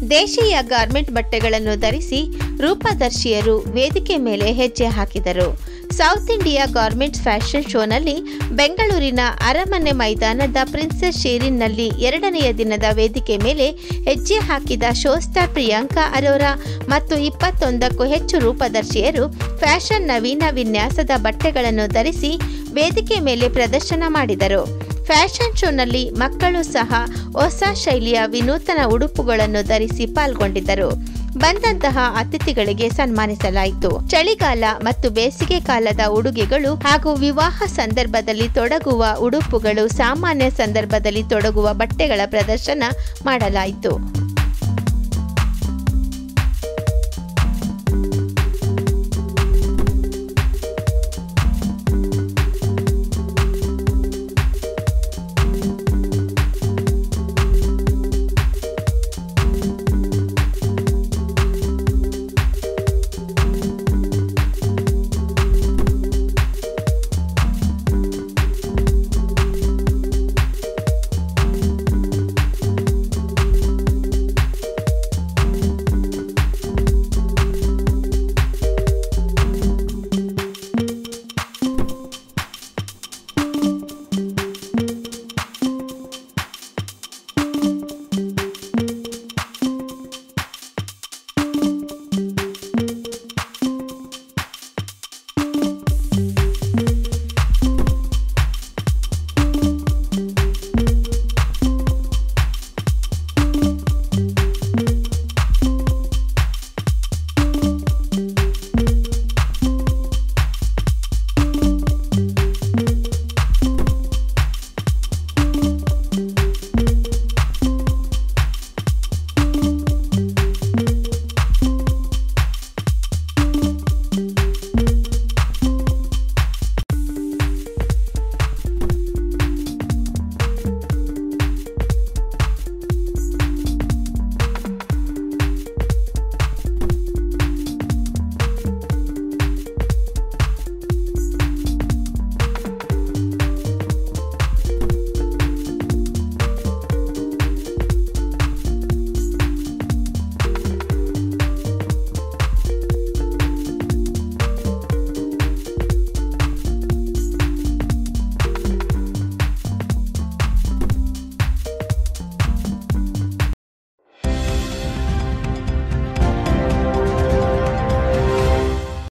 ದೇಶೀಯ ಗಾರ್ಮೆಂಟ್ ಬಟ್ಟೆಗಳನ್ನು ಧರಿಸಿ ರೂಪದರ್ಶಿಯರು ವೇದಿಕೆ ಮೇಲೆ ಹೆಜ್ಜೆ ಹಾಕಿದರು ಸೌತ್ ಇಂಡಿಯಾ ಗಾರ್ಮೆಂಟ್ಸ್ ಫ್ಯಾಷನ್ ಶೋನಲ್ಲಿ ಬೆಂಗಳೂರಿನ ಅರಮನೆ ಮೈದಾನದ ಪ್ರಿನ್ಸೆಸ್ ಶೇರಿನ್ನಲ್ಲಿ ಎರಡನೆಯ ದಿನದ ವೇದಿಕೆ ಮೇಲೆ ಹೆಜ್ಜೆ ಹಾಕಿದ ಶೋ ಸ್ಟಾರ್ ಪ್ರಿಯಾಂಕಾ ಅರೋರಾ ಮತ್ತು ಇಪ್ಪತ್ತೊಂದಕ್ಕೂ ಹೆಚ್ಚು ರೂಪದರ್ಶಿಯರು ಫ್ಯಾಷನ್ ನವೀನ ವಿನ್ಯಾಸದ ಬಟ್ಟೆಗಳನ್ನು ಧರಿಸಿ ವೇದಿಕೆ ಮೇಲೆ ಪ್ರದರ್ಶನ ಮಾಡಿದರು ಫ್ಯಾಷನ್ ಶೋನಲ್ಲಿ ಮಕ್ಕಳು ಸಹ ಹೊಸ ಶೈಲಿಯ ವಿನೂತನ ಉಡುಪುಗಳನ್ನು ಧರಿಸಿ ಪಾಲ್ಗೊಂಡಿದ್ದರು ಬಂದಂತಹ ಅತಿಥಿಗಳಿಗೆ ಸನ್ಮಾನಿಸಲಾಯಿತು ಚಳಿಗಾಲ ಮತ್ತು ಬೇಸಿಗೆ ಕಾಲದ ಉಡುಗೆಗಳು ಹಾಗೂ ವಿವಾಹ ಸಂದರ್ಭದಲ್ಲಿ ತೊಡಗುವ ಉಡುಪುಗಳು ಸಾಮಾನ್ಯ ಸಂದರ್ಭದಲ್ಲಿ ತೊಡಗುವ ಬಟ್ಟೆಗಳ ಪ್ರದರ್ಶನ ಮಾಡಲಾಯಿತು